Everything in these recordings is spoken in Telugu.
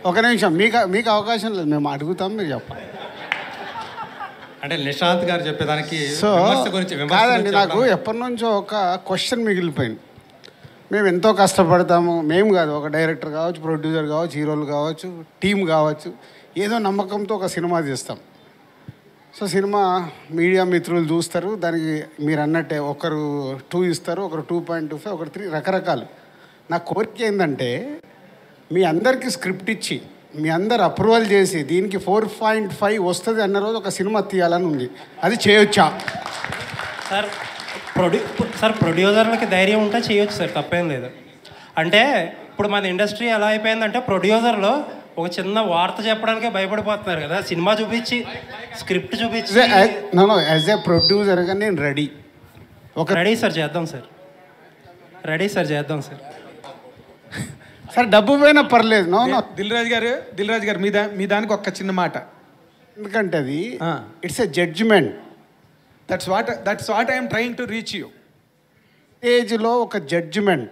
ఒక నిమిషం మీకు మీకు అవకాశం లేదు మేము అడుగుతాం మీరు చెప్పాలి అంటే నిశాంత్ గారు చెప్పేదానికి సో విమర్శ గురించి విమర్శ కాదండి గురించి నాకు చెప్పడం- ఎప్పటి నుంచో ఒక క్వశ్చన్ మిగిలిపోయింది మేము ఎంతో కష్టపడతాము మేము కాదు ఒక డైరెక్టర్ కావచ్చు ప్రొడ్యూసర్ కావచ్చు హీరోలు కావచ్చు టీం కావచ్చు ఏదో నమ్మకంతో ఒక సినిమా తీస్తాం సో సినిమా మీడియా మిత్రులు చూస్తారు దానికి మీరు అన్నట్టే ఒకరు టూ ఇస్తారు ఒకరు టూ పాయింట్ టూ ఫైవ్ ఒకరు త్రీ రకరకాలు నా కోరిక ఏంటంటే మీ అందరికీ స్క్రిప్ట్ ఇచ్చి మీ అందరు అప్రూవల్ చేసి దీనికి ఫోర్ పాయింట్ ఫైవ్ వస్తుంది అన్న రోజు ఒక సినిమా తీయాలని ఉంది అది చేయొచ్చా సార్ ప్రొడ్యూ సార్ ప్రొడ్యూసర్లకి ధైర్యం ఉంటే చేయొచ్చు సార్ తప్పేం లేదు అంటే ఇప్పుడు మన ఇండస్ట్రీ ఎలా అయిపోయిందంటే ప్రొడ్యూసర్లో ఒక చిన్న వార్త చెప్పడానికే భయపడిపోతున్నారు కదా సినిమా చూపించి స్క్రిప్ట్ చూపించి నో యాజ్ ఏ ప్రొడ్యూసర్గా నేను రెడీ ఒక రెడీ సార్ చేద్దాం సార్ రెడీ సార్ చేద్దాం సార్ సార్ డబ్బు పోయినా పర్లేదు నో నో దిల్ రాజు గారు దిల్ రాజు గారు మీ దా మీ దానికి ఒక్క చిన్న మాట ఎందుకంటే అది ఆ. It's a judgement that's what that's what I'm trying to reach you ఏజ్లో ఒక జడ్జిమెంట్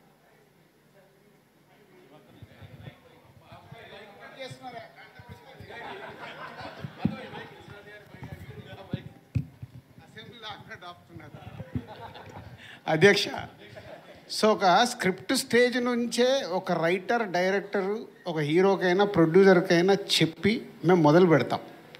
అధ్యక్ష సో ఒక స్క్రిప్ట్ స్టేజ్ నుంచే ఒక రైటర్ డైరెక్టర్ ఒక హీరోకైనా ప్రొడ్యూసర్కైనా చెప్పి మేము మొదలు పెడతాం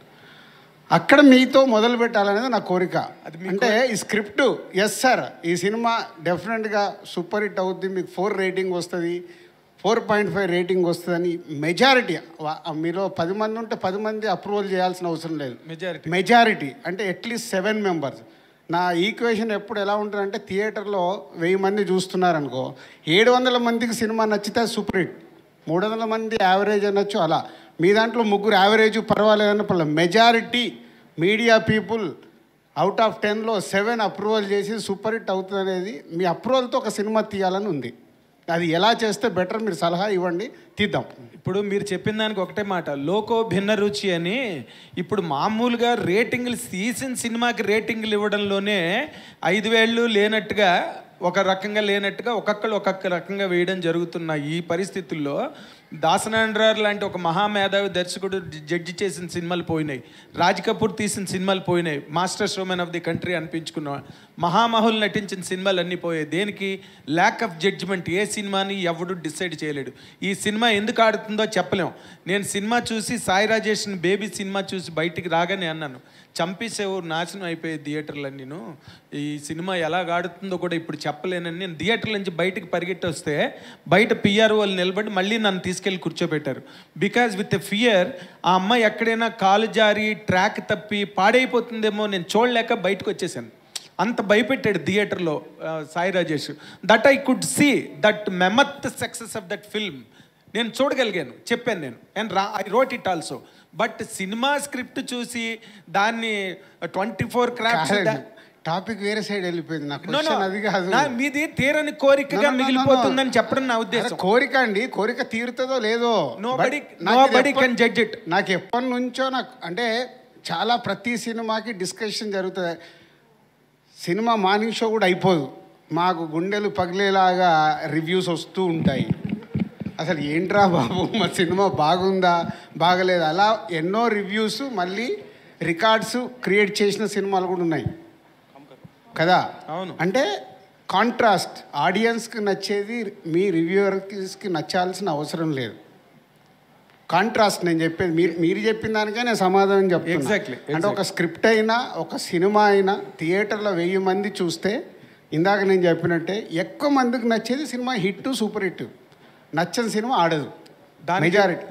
అక్కడ మీతో మొదలు పెట్టాలనేది నా కోరిక అంటే ఈ స్క్రిప్ట్ ఎస్ సార్ ఈ సినిమా డెఫినెట్గా సూపర్ హిట్ అవుద్ది మీకు ఫోర్ రేటింగ్ వస్తుంది ఫోర్ పాయింట్ ఫైవ్ రేటింగ్ వస్తుందని మెజారిటీ మీలో పది మంది ఉంటే పది మంది అప్రూవల్ చేయాల్సిన అవసరం లేదు Majority. మెజారిటీ అంటే అట్లీస్ట్ సెవెన్ మెంబర్స్ నా ఈక్వేషన్ ఎప్పుడు ఎలా ఉంటుందంటే థియేటర్లో వెయ్యి మంది చూస్తున్నారనుకో ఏడు వందల మందికి సినిమా నచ్చితే సూపర్ హిట్ మూడు వందల మంది యావరేజ్ అనొచ్చు అలా మీ దాంట్లో ముగ్గురు యావరేజ్ పర్వాలేదన్న పర్లేదు majority media people out of టెన్లో సెవెన్ అప్రూవల్ చేసి సూపర్ హిట్ అవుతుంది అనేది మీ అప్రూవల్తో ఒక సినిమా తీయాలని ఉంది అది ఎలా చేస్తే బెటర్ మీరు సలహా ఇవ్వండి తీద్దాం ఇప్పుడు మీరు చెప్పిన దానికి ఒకటే మాట లోకో భిన్న రుచి అని ఇప్పుడు మామూలుగా రేటింగ్లు తీసిన సినిమాకి రేటింగ్లు ఇవ్వడంలోనే ఐదు వేళ్ళు లేనట్టుగా ఒక రకంగా లేనట్టుగా ఒక్కొక్కరు ఒక్కొక్క రకంగా వేయడం జరుగుతున్న ఈ పరిస్థితుల్లో దాసనాండ్రార్ లాంటి ఒక మహామేధావి దర్శకుడు జడ్జి చేసిన సినిమాలు పోయినాయి రాజ్ కపూర్ తీసిన సినిమాలు పోయినాయి master showmen of the country అనిపించుకున్న మహామహులు నటించిన సినిమాలు అన్నీ పోయాయి దేనికి ల్యాక్ ఆఫ్ జడ్జిమెంట్ ఏ సినిమాని ఎవడు డిసైడ్ చేయలేడు ఈ సినిమా ఎందుకు ఆడుతుందో చెప్పలేం నేను సినిమా చూసి సాయి రాజేష్ బేబీ సినిమా చూసి బయటికి రాగానే అన్నాను చంపేసేవు నాశనం అయిపోయే థియేటర్లు నేను ఈ సినిమా ఎలా ఆడుతుందో కూడా ఇప్పుడు చెప్పలేనని నేను థియేటర్ నుంచి బయటికి పరిగెట్టి వస్తే బయట పిఆర్ వాళ్ళు నిలబడి మళ్ళీ నన్ను తీసుకెళ్ళి కూర్చోబెట్టారు బికాజ్ విత్ ఫియర్ ఆ అమ్మాయి ఎక్కడైనా కాలు జారి ట్రాక్ తప్పి పాడైపోతుందేమో నేను చూడలేక బయటకు వచ్చేసాను అంత భయపెట్టాడు థియేటర్లో ఆ, Sai Rajesh that I could see that mammoth success of that film నేను చూడగలిగాను చెప్పాను నేను అండ్ రా I wrote it also but సినిమా స్క్రిప్ట్ చూసి దాన్ని ట్వంటీ ఫోర్ క్రాఫ్ట్స్ టాపిక్ వేరే సైడ్ వెళ్ళిపోయింది నా క్వశ్చన్ అది కాదు మీది తీరని కోరికగా No, no, no, no, no. మిగిలిపోతుందని చెప్పడం నా అరే, ఉద్దేశం కోరిక అండి కోరిక తీరుతుందో లేదో Nobody- But నాకు ఇది nobody ఎప్ప- can judge it. నాకు ఎప్పటి నుంచో నాకు అంటే చాలా ప్రతి సినిమాకి డిస్కషన్ జరుగుతుంది సినిమా మార్నింగ్ షో కూడా అయిపోదు మాకు గుండెలు పగిలేలాగా రివ్యూస్ వస్తూ ఉంటాయి అసలు ఏంట్రా బాబు మా సినిమా బాగుందా బాగలేదా అలా ఎన్నో రివ్యూస్ మళ్ళీ రికార్డ్స్ క్రియేట్ చేసిన సినిమాలు కూడా ఉన్నాయి కదా అవును. అంటే కాంట్రాస్ట్ ఆడియన్స్కి నచ్చేది మీ రివ్యూవర్స్కి నచ్చాల్సిన అవసరం లేదు కాంట్రాస్ట్ నేను చెప్పేది మీరు మీరు చెప్పిన దానికే నేను సమాధానం చెప్తాను Exactly, అంటే ఒక స్క్రిప్ట్ అయినా ఒక సినిమా అయినా థియేటర్లో వెయ్యి మంది చూస్తే ఇందాక నేను చెప్పినట్టే ఎక్కువ మందికి నచ్చేది సినిమా హిట్ సూపర్ హిట్ నచ్చని సినిమా ఆడదు దానికి- మెజారిటీ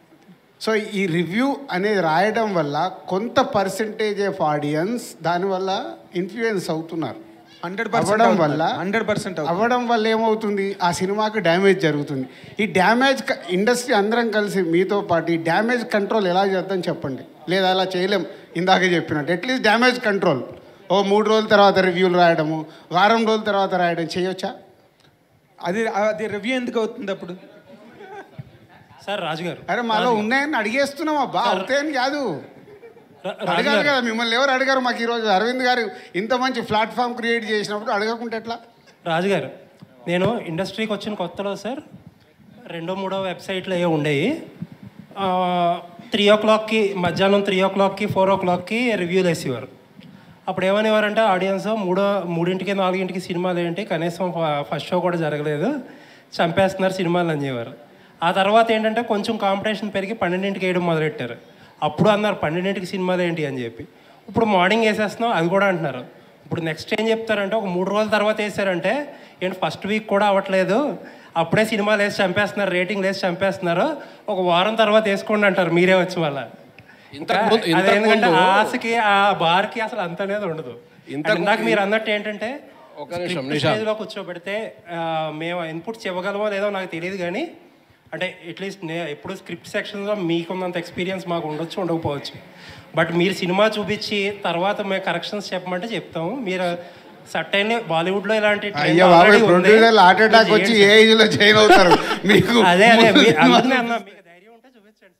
సో ఈ రివ్యూ అనేది రాయడం వల్ల కొంత పర్సంటేజ్ ఆఫ్ ఆడియన్స్ దానివల్ల ఇన్ఫ్లుయెన్స్ అవుతున్నారు హండ్రెడ్ అవ్వడం వల్ల హండ్రెడ్ పర్సెంట్ అవ్వడం వల్ల ఏమవుతుంది ఆ సినిమాకి డ్యామేజ్ జరుగుతుంది ఈ డ్యామేజ్ ఇండస్ట్రీ అందరం కలిసి మీతో పాటు ఈ డ్యామేజ్ కంట్రోల్ ఎలా చేద్దాం చెప్పండి లేదా అలా చేయలేం ఇందాక చెప్పినట్టు అట్లీస్ట్ డ్యామేజ్ కంట్రోల్ ఓ మూడు రోజుల తర్వాత రివ్యూలు రాయడము వారం రోజుల తర్వాత రాయడం చేయొచ్చా అది అది రివ్యూ ఎందుకు అవుతుంది అప్పుడు సార్ రాజు గారు అరే మాలో ఉన్నాయని అడిగేస్తున్నాం అబ్బా అవుతాయని కాదు రా- రాజు అడగాలి గారు కదా మిమ్మల్ని ఎవరు అడిగారు మాకు ఈరోజు అరవింద్ గారు ఇంత మంచి ప్లాట్ఫామ్ క్రియేట్ చేసినప్పుడు అడగకుంటే ఎట్లా రాజు గారు నేను ఇండస్ట్రీకి వచ్చిన కొత్తలో సార్ రెండో మూడో వెబ్సైట్లు ఏ ఉండేవి త్రీ ఓ క్లాక్కి మధ్యాహ్నం త్రీ ఓ క్లాక్కి ఫోర్ ఓ క్లాక్కి రివ్యూలు వేసేవారు అప్పుడు ఏమనేవారంటే ఆడియన్స్ మూడో మూడింటికి నాలుగింటికి సినిమాలు ఏంటి కనీసం ఫ- ఫస్ట్ షో కూడా జరగలేదు చంపేస్తున్నారు సినిమాలు అనేవారు ఆ తర్వాత ఏంటంటే కొంచెం కాంపిటీషన్ పెరిగి పన్నెండింటికి వేయడం మొదలెట్టారు అప్పుడు అన్నారు పన్నెండింటికి సినిమాలు ఏంటి అని చెప్పి ఇప్పుడు మార్నింగ్ వేసేస్తున్నాం అది కూడా అంటున్నారు ఇప్పుడు నెక్స్ట్ ఏం చెప్తారంటే ఒక మూడు రోజుల తర్వాత వేసారంటే ఏంటి ఫస్ట్ వీక్ కూడా అవ్వట్లేదు అప్పుడే సినిమాలు వేసి చంపేస్తున్నారు రేటింగ్ వేసి చంపేస్తున్నారు ఒక వారం తర్వాత వేసుకోండి అంటారు మీరే వచ్చి మళ్ళీ ఇంతకు ముందు- అది ఇంతకు ఎందుకంటే ముందు- ఆ ఆశకి ఆ బార్కి అసలు అంత అనేది ఉండదు ఇంతకు And ఇందాక మీరు అన్నట్టు ఏంటంటే ఒక నిమిషం, script నిషాద్. stage లో కూర్చోబెడితే ఆ, మేము ఇన్పుట్స్ ఇవ్వగలమో లేదో నాకు తెలియదు కానీ అంటే అట్లీస్ట్ నే ఎప్పుడు స్క్రిప్ట్ సెక్షన్లో మీకున్నంత ఎక్స్పీరియన్స్ మాకు ఉండొచ్చు ఉండకపోవచ్చు బట్ మీరు సినిమా చూపించి తర్వాత మేము కరెక్షన్స్ చెప్పమంటే చెప్తాము మీరు సర్టైన్ బాలీవుడ్లో ఇలాంటి trend అయ్యా బాబాయ్ already ఉంది. ప్రొడ్యూసర్లు హార్ట్ అటాక్ వచ్చి ఏ ఏజ్ లో జాయిన్ అవుతారు మీకు అదే అదే మీ- ముందు అందుకనే అన్నా మీకు ధైర్యం ఉంటే చూపించండి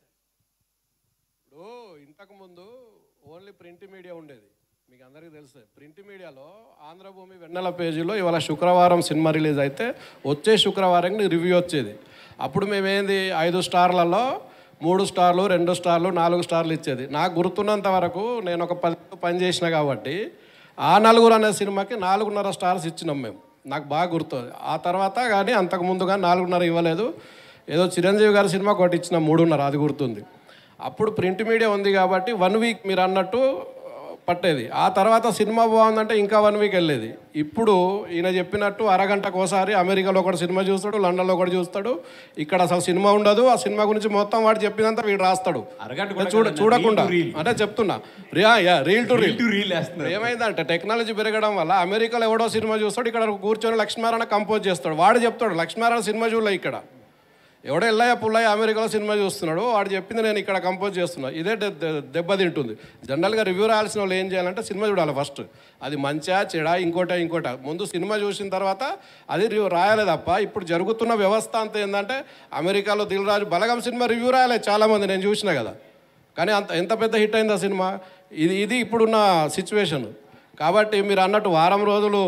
ఇప్పుడు ఇంతకు ముందు ఓన్లీ ప్రింట్ మీడియా ఉండేది మీకు అందరికీ తెలుసు ప్రింట్ మీడియాలో ఆంధ్రభూమి వెన్నెల పేజీలో ఇవాళ శుక్రవారం సినిమా రిలీజ్ అయితే వచ్చే శుక్రవారం రివ్యూ వచ్చేది అప్పుడు మేమేంది ఐదు స్టార్లలో మూడు స్టార్లు రెండు స్టార్లు నాలుగు స్టార్లు ఇచ్చేది నాకు గుర్తున్నంత వరకు నేను ఒక పది పని చేసిన కాబట్టి ఆ నలుగురు అనే సినిమాకి నాలుగున్నర స్టార్స్ ఇచ్చినాం మేము నాకు బాగా గుర్తు ఆ తర్వాత కానీ అంతకు ముందు కానీ నాలుగున్నర ఇవ్వలేదు ఏదో చిరంజీవి గారి సినిమా ఒకటి ఇచ్చిన మూడున్నర అది గుర్తుంది అప్పుడు ప్రింట్ మీడియా ఉంది కాబట్టి వన్ వీక్ మీరు అన్నట్టు ఆ, పట్టేది ఆ తర్వాత సినిమా బాగుందంటే ఇంకా వన్ వీక్ వెళ్ళేది ఇప్పుడు ఈయన చెప్పినట్టు అరగంటకు ఒకసారి అమెరికాలో ఒకటి సినిమా చూస్తాడు లండన్లో ఒకటి చూస్తాడు ఇక్కడ అసలు సినిమా ఉండదు ఆ సినిమా గురించి మొత్తం వాడు చెప్పినంత వీడు రాస్తాడు అరగంట కూడా చూడ కాదన్న, చూడకుండా reel to reel. అంటే చెప్తున్నా రియా యా రీల్ టు రీల్ రీల్ వేస్తున్నారు ఏమైందంటే టెక్నాలజీ పెరగడం వల్ల అమెరికాలో ఎవడో సినిమా చూస్తాడు ఇక్కడ కూర్చొని లక్ష్మీనారాయణ కంపోజ్ చేస్తాడు వాడు చెప్తాడు లక్ష్మీనారాయణ సినిమా చూడలే ఇక్కడ ఎవడో ఎల్లయ్య పుల్లయ్య అమెరికాలో సినిమా చూస్తున్నాడు వాడు చెప్పింది నేను ఇక్కడ కంపోజ్ చేస్తున్నా ఇదే దె- దె- దెబ్బతింటుంది జనరల్గా రివ్యూ రాయాల్సిన వాళ్ళు ఏం చేయాలంటే సినిమా చూడాలి ఫస్ట్ అది మంచా చెడా ఇంకోట ఇంకోట ముందు సినిమా చూసిన తర్వాత అది రివ్యూ రాయాలి తప్ప ఇప్పుడు జరుగుతున్న వ్యవస్థ అంతా ఏంటంటే అమెరికాలో దిల్ రాజు బలగం సినిమా రివ్యూ రాయాలి చాలామంది నేను చూసిన కదా కానీ అంత ఎంత పెద్ద హిట్ అయింది ఆ సినిమా ఇది ఇది ఇప్పుడున్న సిచ్యువేషన్ కాబట్టి మీరు అన్నట్టు వారం రోజులు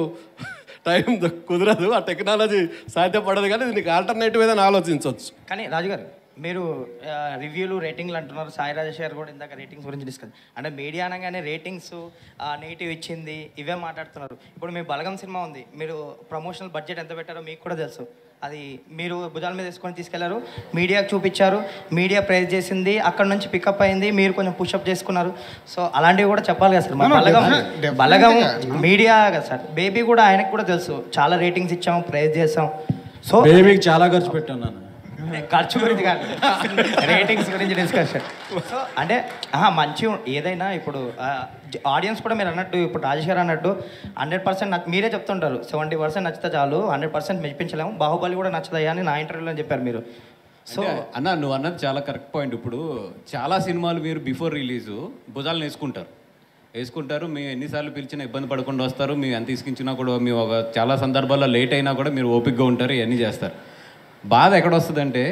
టైం ద- కుదరదు ఆ టెక్నాలజీ సాధ్యపడదు కానీ దీనికి ఆల్టర్నేటివ్ ఏదైనా ఆలోచించవచ్చు కానీ రాజుగారు మీరు ఆ, రివ్యూలు రేటింగ్లు అంటున్నారు సాయి రాజేష్ గారు కూడా ఇందాక రేటింగ్స్ గురించి డిస్కస్ అంటే మీడియా అనగానే రేటింగ్స్ నెగిటివ్ ఇచ్చింది ఇవే మాట్లాడుతున్నారు ఇప్పుడు మీ బలగం సినిమా ఉంది మీరు ప్రమోషనల్ బడ్జెట్ ఎంత పెట్టారో మీకు కూడా తెలుసు అది మీరు భుజాల మీద తీసుకొని తీసుకెళ్లారు మీడియాకు చూపించారు మీడియా ప్రైజ్ చేసింది అక్కడ నుంచి పికప్ అయింది మీరు కొంచెం పుషప్ చేసుకున్నారు సో అలాంటివి కూడా చెప్పాలి కదా సార్ మరి No, no, Balagam definitely- Balagam definitely media కదా సార్ బేబీ కూడా ఆయనకు కూడా తెలుసు చాలా రేటింగ్స్ ఇచ్చాం ప్రైజ్ చేసాం సో బేబీకి చాలా ఖర్చు పెట్టాను నాన్న ఖర్చు గురించి కాదు రేటింగ్స్ గురించి డిస్కషన్ సో అంటే ఆహా, మంచి ఏదైనా ఇప్పుడు ఆడియన్స్ కూడా మీరు అన్నట్టు ఇప్పుడు రాజేష్ గారు అన్నట్టు హండ్రెడ్ పర్సెంట్ మీరే చెప్తుంటారు సెవెంటీ పర్సెంట్ నచ్చితే చాలు హండ్రెడ్ పర్సెంట్ మెప్పించలేము బాహుబలి కూడా నచ్చదయ్యా అని నా ఇంటర్వ్యూలో చెప్పారు మీరు సో అంటే అన్న నువ్వు అన్నది చాలా కరెక్ట్ పాయింట్ ఇప్పుడు చాలా సినిమాలు మీరు బిఫోర్ రిలీజు భుజాలను వేసుకుంటారు వేసుకుంటారు మేము ఎన్నిసార్లు పిలిచినా ఇబ్బంది పడకుండా వస్తారు మేము ఎంత తీసుకించినా కూడా మేము ఒక చాలా సందర్భాల్లో లేట్ అయినా కూడా మీరు ఓపిక్గా ఉంటారు ఇవన్నీ చేస్తారు బాధ ఎక్కడ వస్తుందంటే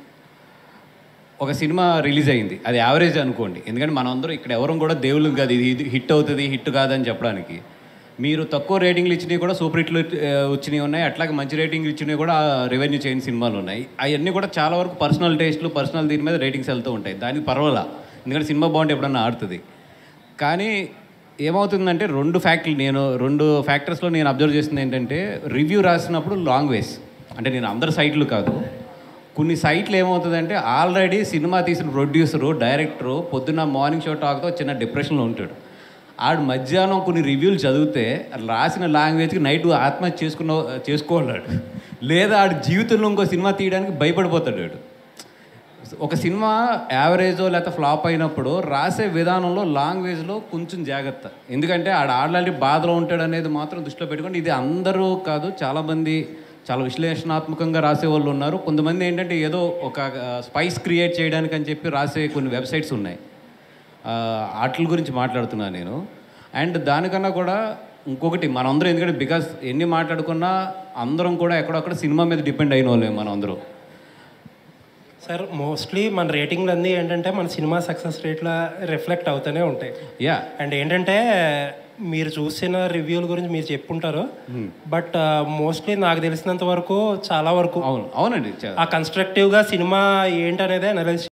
ఒక సినిమా రిలీజ్ అయింది అది యావరేజ్ అనుకోండి ఎందుకంటే మనందరం ఇక్కడ ఎవరు కూడా దేవుళ్ళు కాదు ఇది ఇది హిట్ అవుతుంది హిట్ కాదని చెప్పడానికి మీరు తక్కువ రేటింగ్లు ఇచ్చినవి కూడా సూపర్ హిట్లు ఆ, వచ్చినవి ఉన్నాయి అట్లాగే మంచి రేటింగ్లు ఇచ్చినవి కూడా రెవెన్యూ చేయని సినిమాలు ఉన్నాయి అవన్నీ కూడా చాలా వరకు పర్సనల్ టేస్ట్లు పర్సనల్ దీని మీద రేటింగ్స్ వెళ్తూ ఉంటాయి దానికి పర్వాలా ఎందుకంటే సినిమా బాగుంటే ఎప్పుడన్నా ఆడుతుంది కానీ ఏమవుతుందంటే రెండు ఫ్యాక్టర్లు నేను రెండు ఫ్యాక్టర్స్లో నేను అబ్జర్వ్ చేసింది ఏంటంటే రివ్యూ రాసినప్పుడు లాంగ్ వేస్ అంటే నేను అందరి సైట్లు కాదు కొన్ని సైట్లు ఏమవుతుందంటే ఆల్రెడీ సినిమా తీసిన ప్రొడ్యూసరు డైరెక్టరు పొద్దున్న మార్నింగ్ షో టాక్తో చిన్న డిప్రెషన్లో ఉంటాడు ఆడు మధ్యాహ్నం కొన్ని రివ్యూలు చదివితే రాసిన లాంగ్వేజ్కి నైట్ ఆత్మహత్య చేసుకున్న చేసుకోవాలాడు లేదా ఆడు జీవితంలో ఇంకో సినిమా తీయడానికి భయపడిపోతాడు వాడు ఒక సినిమా యావరేజో లేకపోతే ఫ్లాప్ అయినప్పుడు రాసే విధానంలో లాంగ్వేజ్లో కొంచెం జాగ్రత్త ఎందుకంటే ఆడ ఆల్రెడీ బాధలో ఉంటాడు అనేది మాత్రం దృష్టిలో పెట్టుకోండి ఇది అందరూ కాదు చాలామంది చాలా విశ్లేషణాత్మకంగా రాసే వాళ్ళు ఉన్నారు కొంతమంది ఏంటంటే ఏదో ఒక స్పైస్ క్రియేట్ చేయడానికి అని చెప్పి రాసే కొన్ని వెబ్సైట్స్ ఉన్నాయి ఆ, వాటి గురించి మాట్లాడుతున్నాను నేను అండ్ దానికన్నా కూడా ఇంకొకటి మనందరం ఎందుకంటే బికాస్ ఎన్ని మాట్లాడుకున్నా అందరం కూడా ఎక్కడొక్కడ సినిమా మీద డిపెండ్ అయిన వాళ్ళే మనం అందరం సార్ మోస్ట్లీ మన రేటింగ్లు అన్నీ ఏంటంటే మన సినిమా సక్సెస్ రేట్లో రిఫ్లెక్ట్ అవుతూనే ఉంటాయి యా అండ్ ఏంటంటే మీరు చూసిన రివ్యూల గురించి మీరు చెప్పుంటారు బట్ మోస్ట్లీ నాకు తెలిసినంత వరకు చాలా వరకు అవును అవునండి చా- ఆ కన్స్ట్రక్టివ్గా సినిమా ఏంటనేది అనలైజ్